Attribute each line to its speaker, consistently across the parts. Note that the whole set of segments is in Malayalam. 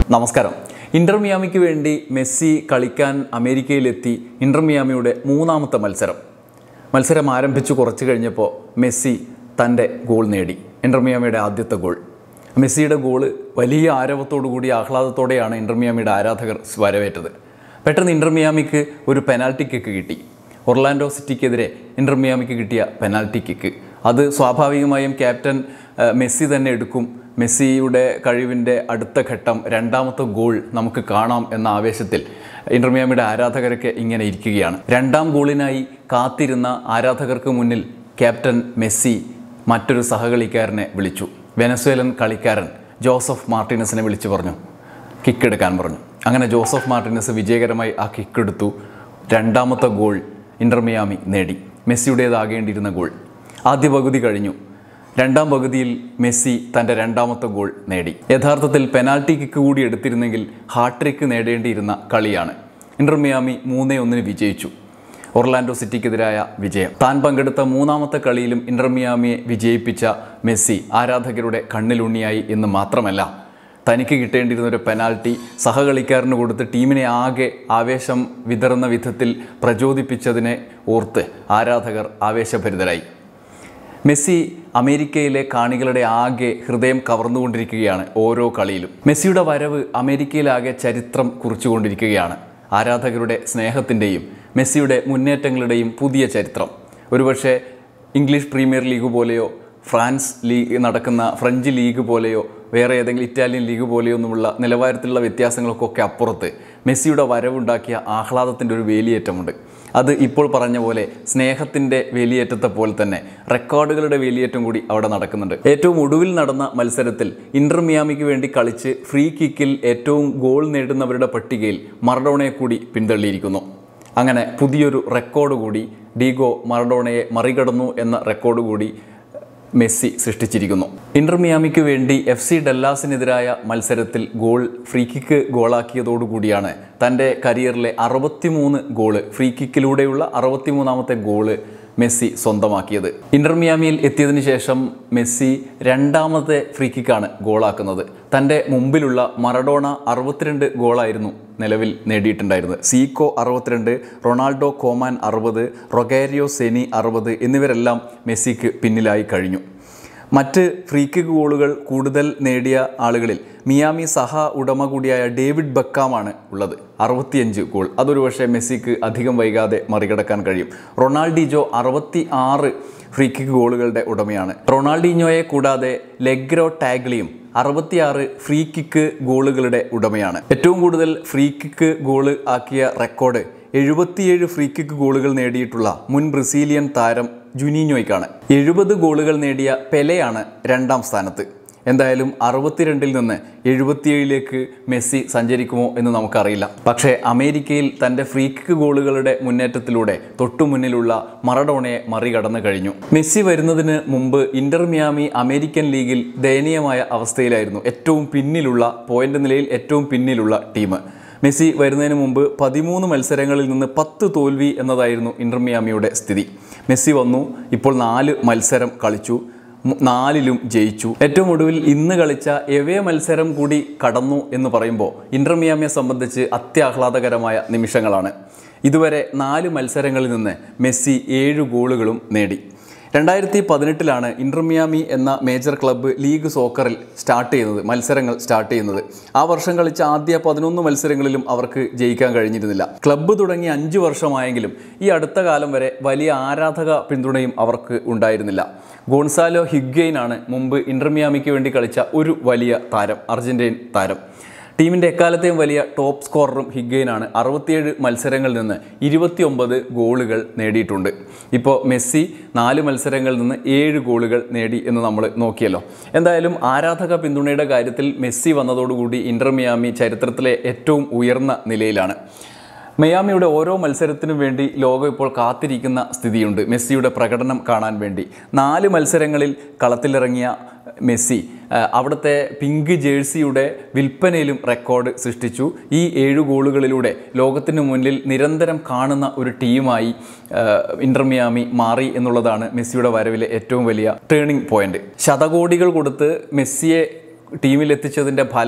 Speaker 1: നമസ്കാരം ഇന്റർ മിയാമിക്ക് വേണ്ടി മെസ്സി കളിക്കാൻ അമേരിക്കയിലെത്തി ഇന്റർ മിയാമിയുടെ മൂന്നാമത്തെ മത്സരം മത്സരം ആരംഭിച്ചു കുറച്ച് കഴിഞ്ഞപ്പോൾ മെസ്സി തൻ്റെ ഗോൾ നേടി ഇന്റർ മിയാമിയുടെ ആദ്യത്തെ ഗോൾ മെസ്സിയുടെ ഗോള് വലിയ ആരവത്തോടു കൂടി ആഹ്ലാദത്തോടെയാണ് ഇന്റർ മിയാമിയുടെ ആരാധകർ വരവേറ്റത് പെട്ടെന്ന് ഇന്റർ മിയാമിക്ക് ഒരു പെനാൽറ്റി കിക്ക് കിട്ടി ഒർലാൻഡോ സിറ്റിക്കെതിരെ ഇന്റർ മിയാമിക്ക് കിട്ടിയ പെനാൽറ്റി കിക്ക് അത് സ്വാഭാവികമായും ക്യാപ്റ്റൻ ആ, മെസ്സി തന്നെ എടുക്കും മെസ്സിയുടെ കഴിവിൻ്റെ അടുത്ത ഘട്ടം രണ്ടാമത്തെ ഗോൾ നമുക്ക് കാണാം എന്ന ആവേശത്തിൽ ഇന്റർ മിയാമിയുടെ ആരാധകരൊക്കെ ഇങ്ങനെ ഇരിക്കുകയാണ് രണ്ടാം ഗോളിനായി കാത്തിരുന്ന ആരാധകർക്ക് മുന്നിൽ ക്യാപ്റ്റൻ മെസ്സി മറ്റൊരു സഹകളിക്കാരനെ വിളിച്ചു വെനസ്വേലൻ കളിക്കാരൻ ജോസഫ് മാർട്ടിനസിനെ വിളിച്ചു പറഞ്ഞു കിക്ക് എടുക്കാൻ പറഞ്ഞു അങ്ങനെ ജോസഫ് മാർട്ടിനസ് വിജയകരമായി ആ കിക്ക് എടുത്തു രണ്ടാമത്തെ ഗോൾ ഇന്റർ മിയാമി നേടി മെസ്സിയുടേതാകേണ്ടിയിരുന്ന ഗോൾ ആദ്യ പകുതി കഴിഞ്ഞു രണ്ടാം പകുതിയിൽ മെസ്സി തൻ്റെ രണ്ടാമത്തെ ഗോൾ നേടി യഥാർത്ഥത്തിൽ പെനാൽറ്റി കിക്ക് കൂടി എടുത്തിരുന്നെങ്കിൽ ഹാട്രിക്ക് നേടേണ്ടിയിരുന്ന കളിയാണ് ഇന്റർ മിയാമി മൂന്നേ ഒന്നിന് വിജയിച്ചു ഒർലാൻഡോ സിറ്റിക്കെതിരായ വിജയം താൻ പങ്കെടുത്ത മൂന്നാമത്തെ കളിയിലും ഇന്റർ മിയാമിയെ വിജയിപ്പിച്ച മെസ്സി ആരാധകരുടെ കണ്ണിലുണ്ണിയായി എന്ന് മാത്രമല്ല തനിക്ക് കിട്ടേണ്ടിയിരുന്ന ഒരു പെനാൽറ്റി സഹകളിക്കാരന് കൊടുത്ത് ടീമിനെ ആകെ ആവേശം വിതറുന്ന വിധത്തിൽ പ്രചോദിപ്പിച്ചതിനെ ഓർത്ത് ആരാധകർ ആവേശഭരിതരായി മെസ്സി അമേരിക്കയിലെ കാണികളുടെ ആകെ ഹൃദയം കവർന്നുകൊണ്ടിരിക്കുകയാണ് ഓരോ കളിയിലും മെസ്സിയുടെ വരവ് അമേരിക്കയിലാകെ ചരിത്രം കുറിച്ചുകൊണ്ടിരിക്കുകയാണ് ആരാധകരുടെ സ്നേഹത്തിൻ്റെയും മെസ്സിയുടെ മുന്നേറ്റങ്ങളുടെയും പുതിയ ചരിത്രം ഒരുപക്ഷെ ഇംഗ്ലീഷ് പ്രീമിയർ ലീഗ് പോലെയോ ഫ്രാൻസ് ലീഗ് നടക്കുന്ന ഫ്രഞ്ച് ലീഗ് പോലെയോ വേറെ ഏതെങ്കിലും ഇറ്റാലിയൻ ലീഗ് പോലെയോ ഒന്നുമുള്ള നിലവാരത്തിലുള്ള വ്യത്യാസങ്ങൾക്കൊക്കെ അപ്പുറത്ത് മെസ്സിയുടെ വരവുണ്ടാക്കിയ ആഹ്ലാദത്തിൻ്റെ ഒരു വേലിയേറ്റമുണ്ട് അത് ഇപ്പോൾ പറഞ്ഞ പോലെ സ്നേഹത്തിൻ്റെ വേലിയേറ്റത്തെ പോലെ തന്നെ റെക്കോർഡുകളുടെ വേലിയേറ്റം കൂടി അവിടെ നടക്കുന്നുണ്ട് ഏറ്റവും ഒടുവിൽ നടന്ന മത്സരത്തിൽ ഇന്റർ മിയാമിക്ക് വേണ്ടി കളിച്ച് ഫ്രീ കിക്കിൽ ഏറ്റവും ഗോൾ നേടുന്നവരുടെ പട്ടികയിൽ മറഡോണയെ കൂടി പിന്തള്ളിയിരിക്കുന്നു അങ്ങനെ പുതിയൊരു റെക്കോർഡ് കൂടി ഡീഗോ മറഡോണയെ മറികടന്നു എന്ന റെക്കോർഡ് കൂടി മെസ്സി സൃഷ്ടിച്ചിരിക്കുന്നു ഇന്റർ മിയാമിക്ക് വേണ്ടി എഫ് സി ഡെല്ലാസിനെതിരായ മത്സരത്തിൽ ഗോൾ ഫ്രീ കിക്ക് ഗോളാക്കിയതോടുകൂടിയാണ് തൻ്റെ കരിയറിലെ അറുപത്തിമൂന്ന് ഗോള് ഫ്രീ കിക്കിലൂടെയുള്ള അറുപത്തിമൂന്നാമത്തെ ഗോള് മെസ്സി സ്വന്തമാക്കിയത് ഇന്റർ മിയാമിയിൽ എത്തിയതിനു ശേഷം മെസ്സി രണ്ടാമത്തെ ഫ്രീ കിക്കാണ് ഗോളാക്കുന്നത് തൻ്റെ മുമ്പിലുള്ള മറഡോണ അറുപത്തിരണ്ട് ഗോളായിരുന്നു നിലവിൽ നേടിയിട്ടുണ്ടായിരുന്നത് സീക്കോ അറുപത്തിരണ്ട് റൊണാൾഡോ കോമാൻ അറുപത് റൊഗാരിയോ സെനി അറുപത് എന്നിവരെല്ലാം മെസ്സിക്ക് പിന്നിലായി കഴിഞ്ഞു മറ്റ് ഫ്രീ കിക്ക് ഗോളുകൾ കൂടുതൽ നേടിയ ആളുകളിൽ മിയാമി സഹ ഉടമ കൂടിയായ ഡേവിഡ് ബക്കാമാണ് ഉള്ളത് അറുപത്തിയഞ്ച് ഗോൾ അതൊരു പക്ഷേ മെസ്സിക്ക് അധികം വൈകാതെ മറികടക്കാൻ കഴിയും റൊണാൾഡിജോ അറുപത്തി ആറ് ഫ്രീ കിക്ക് ഗോളുകളുടെ ഉടമയാണ് റൊണാൾഡിഞ്ഞോയെ കൂടാതെ ലെഗ്രോ ടാഗ്ലിയും അറുപത്തിയാറ് ഫ്രീ കിക്ക് ഗോളുകളുടെ ഉടമയാണ് ഏറ്റവും കൂടുതൽ ഫ്രീ കിക്ക് ഗോള് ആക്കിയ റെക്കോർഡ് എഴുപത്തിയേഴ് ഫ്രീ കിക്ക് ഗോളുകൾ നേടിയിട്ടുള്ള മുൻ ബ്രസീലിയൻ താരം ജുനീഞ്ഞോയ്ക്കാണ് എഴുപത് ഗോളുകൾ നേടിയ പെലെയാണ് രണ്ടാം സ്ഥാനത്ത് എന്തായാലും അറുപത്തിരണ്ടിൽ നിന്ന് എഴുപത്തിയേഴിലേക്ക് മെസ്സി സഞ്ചരിക്കുമോ എന്ന് നമുക്കറിയില്ല പക്ഷേ അമേരിക്കയിൽ തൻ്റെ ഫ്രീ കിക്ക് ഗോളുകളുടെ മുന്നേറ്റത്തിലൂടെ തൊട്ടുമുന്നിലുള്ള മറഡോണയെ മറികടന്നു കഴിഞ്ഞു മെസ്സി വരുന്നതിന് മുമ്പ് ഇന്റർ മിയാമി അമേരിക്കൻ ലീഗിൽ ദയനീയമായ അവസ്ഥയിലായിരുന്നു ഏറ്റവും പിന്നിലുള്ള പോയിന്റ് നിലയിൽ ഏറ്റവും പിന്നിലുള്ള ടീം മെസ്സി വരുന്നതിന് മുമ്പ് പതിമൂന്ന് മത്സരങ്ങളിൽ നിന്ന് പത്ത് തോൽവി എന്നതായിരുന്നു ഇന്റർ മിയാമിയുടെ സ്ഥിതി മെസ്സി വന്നു ഇപ്പോൾ നാല് മത്സരം കളിച്ചു മു- നാലിലും ജയിച്ചു ഏറ്റവും ഒടുവിൽ ഇന്ന് കളിച്ച എവേ മത്സരം കൂടി കടന്നു എന്ന് പറയുമ്പോൾ ഇന്റർ മിയാമിയെ സംബന്ധിച്ച് അത്യാഹ്ലാദകരമായ നിമിഷങ്ങളാണ് ഇതുവരെ നാല് മത്സരങ്ങളിൽ നിന്ന് മെസ്സി ഏഴ് ഗോളുകളും നേടി രണ്ടായിരത്തി പതിനെട്ടിലാണ് ഇന്റർ മിയാമി എന്ന മേജർ ക്ലബ്ബ് ലീഗ് സോക്കറിൽ സ്റ്റാർട്ട് ചെയ്യുന്നത് മത്സരങ്ങൾ സ്റ്റാർട്ട് ചെയ്യുന്നത് ആ വർഷം കളിച്ച ആദ്യ പതിനൊന്ന് മത്സരങ്ങളിലും അവർക്ക് ജയിക്കാൻ കഴിഞ്ഞിരുന്നില്ല ക്ലബ്ബ് തുടങ്ങി അഞ്ച് വർഷമായെങ്കിലും ഈ അടുത്ത കാലം വരെ വലിയ ആരാധക പിന്തുണയും അവർക്ക് ഉണ്ടായിരുന്നില്ല ഗോൺസാലോ ഹിഗ്ഗെയിനാണ് മുമ്പ് ഇന്റർ മിയാമിക്ക് വേണ്ടി കളിച്ച ഒരു വലിയ താരം അർജന്റീൻ താരം ടീമിൻ്റെ എക്കാലത്തെയും വലിയ ടോപ്പ് സ്കോററും ഹിഗ്ഗെയിനാണ് അറുപത്തിയേഴ് മത്സരങ്ങളിൽ നിന്ന് ഇരുപത്തിയൊമ്പത് ഗോളുകൾ നേടിയിട്ടുണ്ട് ഇപ്പോൾ മെസ്സി നാല് മത്സരങ്ങളിൽ നിന്ന് ഏഴ് ഗോളുകൾ നേടി എന്ന് നമ്മൾ നോക്കിയല്ലോ എന്തായാലും ആരാധക പിന്തുണയുടെ കാര്യത്തിൽ മെസ്സി വന്നതോടുകൂടി ഇന്റർ മിയാമി ചരിത്രത്തിലെ ഏറ്റവും ഉയർന്ന നിലയിലാണ് മിയാമിയുടെ ഓരോ മത്സരത്തിനും വേണ്ടി ലോകം ഇപ്പോൾ കാത്തിരിക്കുന്ന സ്ഥിതിയുണ്ട് മെസ്സിയുടെ പ്രകടനം കാണാൻ വേണ്ടി നാല് മത്സരങ്ങളിൽ കളത്തിലിറങ്ങിയ മെസ്സി ആ, അവിടുത്തെ പിങ്ക് ജേഴ്സിയുടെ വിൽപ്പനയിലും റെക്കോർഡ് സൃഷ്ടിച്ചു ഈ ഏഴ് ഗോളുകളിലൂടെ ലോകത്തിന് മുന്നിൽ നിരന്തരം കാണുന്ന ഒരു ടീമായി ആ, ഇന്റർ മിയാമി മാറി എന്നുള്ളതാണ് മെസ്സിയുടെ വരവിലെ ഏറ്റവും വലിയ ടേണിംഗ് പോയിന്റ് ശതകോടികൾ കൊടുത്ത് മെസ്സിയെ ടീമിൽ എത്തിച്ചതിൻ്റെ ഫലം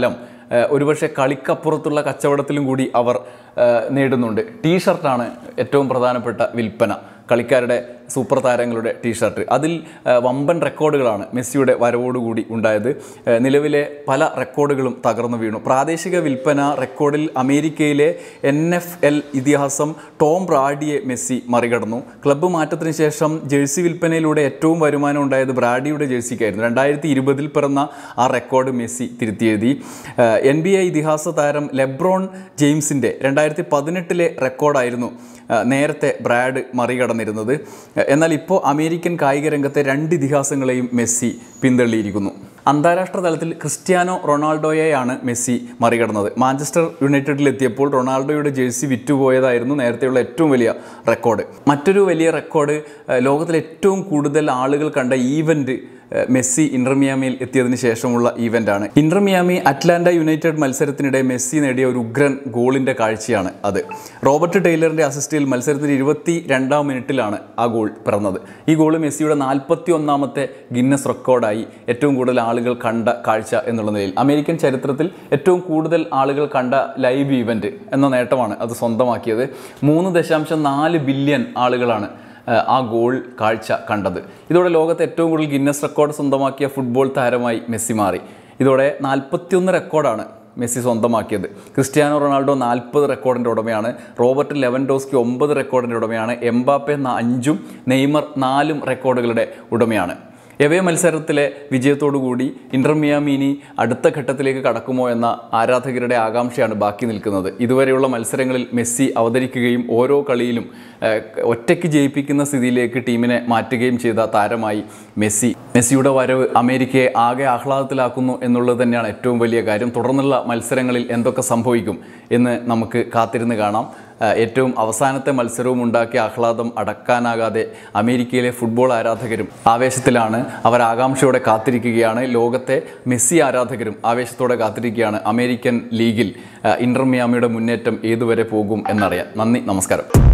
Speaker 1: ഏഹ്, ഒരുപക്ഷെ കളിക്കപ്പുറത്തുള്ള കച്ചവടത്തിലും കൂടി അവർ ഏഹ്, നേടുന്നുണ്ട് ടീ ഷർട്ടാണ് ഏറ്റവും പ്രധാനപ്പെട്ട വിൽപ്പന കളിക്കാരുടെ സൂപ്പർ താരങ്ങളുടെ ടീഷർട്ട് അതിൽ ഏഹ്, വമ്പൻ റെക്കോർഡുകളാണ് മെസ്സിയുടെ വരവോടുകൂടി ഉണ്ടായത് ഏഹ്, നിലവിലെ പല റെക്കോർഡുകളും തകർന്നു വീണു പ്രാദേശിക വിൽപ്പന റെക്കോർഡിൽ അമേരിക്കയിലെ എൻ എഫ് എൽ ഇതിഹാസം ടോം ബ്രാഡിയെ മെസ്സി മറികടന്നു ക്ലബ്ബ് മാറ്റത്തിന് ശേഷം ജേഴ്സി വിൽപ്പനയിലൂടെ ഏറ്റവും വരുമാനം ഉണ്ടായത് ബ്രാഡിയുടെ ജേഴ്സിക്കായിരുന്നു രണ്ടായിരത്തി ഇരുപതിൽ പിറന്ന ആ റെക്കോർഡ് മെസ്സി തിരുത്തിയെഴുതി എൻ ബി ഐ ഇതിഹാസ താരം ലെബ്രോൺ ജെയിംസിൻ്റെ രണ്ടായിരത്തി പതിനെട്ടിലെ റെക്കോർഡായിരുന്നു ആ, നേരത്തെ ബ്രാഡ് മറികടന്നിരുന്നത് എന്നാൽ ഇപ്പോൾ അമേരിക്കൻ കായിക രംഗത്തെ രണ്ട് ഇതിഹാസങ്ങളെയും മെസ്സി പിന്തള്ളിയിരിക്കുന്നു അന്താരാഷ്ട്ര തലത്തിൽ ക്രിസ്ത്യാനോ റൊണാൾഡോയെയാണ് മെസ്സി മറികടന്നത് മാഞ്ചസ്റ്റർ യുണൈറ്റഡിൽ എത്തിയപ്പോൾ റൊണാൾഡോയുടെ ജേഴ്സി വിറ്റുപോയതായിരുന്നു നേരത്തെയുള്ള ഏറ്റവും വലിയ റെക്കോർഡ് മറ്റൊരു വലിയ റെക്കോർഡ് ആ, ലോകത്തിലെ ഏറ്റവും കൂടുതൽ ആളുകൾ കണ്ട ഈവൻറ്റ് ഏഹ് മെസ്സി ഇന്റർ മിയാമിയിൽ എത്തിയതിന് ശേഷമുള്ള ഈവൻ്റാണ് ഇന്റർ മിയാമി അറ്റ്ലാന്റ യുണൈറ്റഡ് മത്സരത്തിനിടെ മെസ്സി നേടിയ ഒരു ഉഗ്രൻ ഗോളിൻ്റെ കാഴ്ചയാണ് അത് റോബർട്ട് ടൈലറിൻ്റെ അസിസ്റ്റിൽ മത്സരത്തിൻ്റെ ഇരുപത്തി രണ്ടാം മിനിറ്റിലാണ് ആ ഗോൾ പിറന്നത് ഈ ഗോൾ മെസ്സിയുടെ നാൽപ്പത്തി ഒന്നാമത്തെ ഗിന്നസ് റെക്കോർഡായി ഏറ്റവും കൂടുതൽ ആളുകൾ കണ്ട കാഴ്ച എന്നുള്ള നിലയിൽ അമേരിക്കൻ ചരിത്രത്തിൽ ഏറ്റവും കൂടുതൽ ആളുകൾ കണ്ട ലൈവ് ഈവൻറ്റ് എന്ന നേട്ടമാണ് അത് സ്വന്തമാക്കിയത് മൂന്ന് ദശാംശം നാല് ബില്യൺ ആളുകളാണ് ഏഹ് ആ ഗോൾ കാഴ്ച കണ്ടത് ഇതോടെ ലോകത്തെ ഏറ്റവും കൂടുതൽ ഗിന്നസ് റെക്കോർഡ് സ്വന്തമാക്കിയ ഫുട്ബോൾ താരമായി മെസ്സി മാറി ഇതോടെ നാൽപ്പത്തിയൊന്ന് റെക്കോർഡാണ് മെസ്സി സ്വന്തമാക്കിയത് ക്രിസ്ത്യാനോ റൊണാൾഡോ നാൽപ്പത് റെക്കോർഡിൻ്റെ ഉടമയാണ് റോബർട്ട് ലെവൻഡോസ്കി ഒമ്പത് റെക്കോർഡിൻ്റെ ഉടമയാണ് എംബാപ്പെ ന- അഞ്ചും നെയ്മർ നാലും റെക്കോർഡുകളുടെ ഉടമയാണ് എവേ മത്സരത്തിലെ വിജയത്തോടുകൂടി ഇന്റർ മിയാമി ഇനി അടുത്ത ഘട്ടത്തിലേക്ക് കടക്കുമോ എന്ന ആരാധകരുടെ ആകാംക്ഷയാണ് ബാക്കി നിൽക്കുന്നത് ഇതുവരെയുള്ള മത്സരങ്ങളിൽ മെസ്സി അവതരിക്കുകയും ഓരോ കളിയിലും ഏഹ്, ഒറ്റയ്ക്ക് ജയിപ്പിക്കുന്ന സ്ഥിതിയിലേക്ക് ടീമിനെ മാറ്റുകയും ചെയ്ത താരമായി മെസ്സി മെസ്സിയുടെ വരവ് അമേരിക്കയെ ആകെ ആഹ്ലാദത്തിലാക്കുന്നു എന്നുള്ളത് തന്നെയാണ് ഏറ്റവും വലിയ കാര്യം തുടർന്നുള്ള മത്സരങ്ങളിൽ എന്തൊക്കെ സംഭവിക്കും എന്ന് നമുക്ക് കാത്തിരുന്ന് കാണാം ഏഹ്, ഏറ്റവും അവസാനത്തെ മത്സരവും ഉണ്ടാക്കിയ ആഹ്ലാദം അടക്കാനാകാതെ അമേരിക്കയിലെ ഫുട്ബോൾ ആരാധകരും ആവേശത്തിലാണ് അവർ ആകാംക്ഷയോടെ കാത്തിരിക്കുകയാണ് ലോകത്തെ മെസ്സി ആരാധകരും ആവേശത്തോടെ കാത്തിരിക്കുകയാണ് അമേരിക്കൻ ലീഗിൽ ഏഹ്, ഇന്റർ മിയാമിയുടെ മുന്നേറ്റം ഏതുവരെ പോകും എന്നറിയാൻ നന്ദി നമസ്കാരം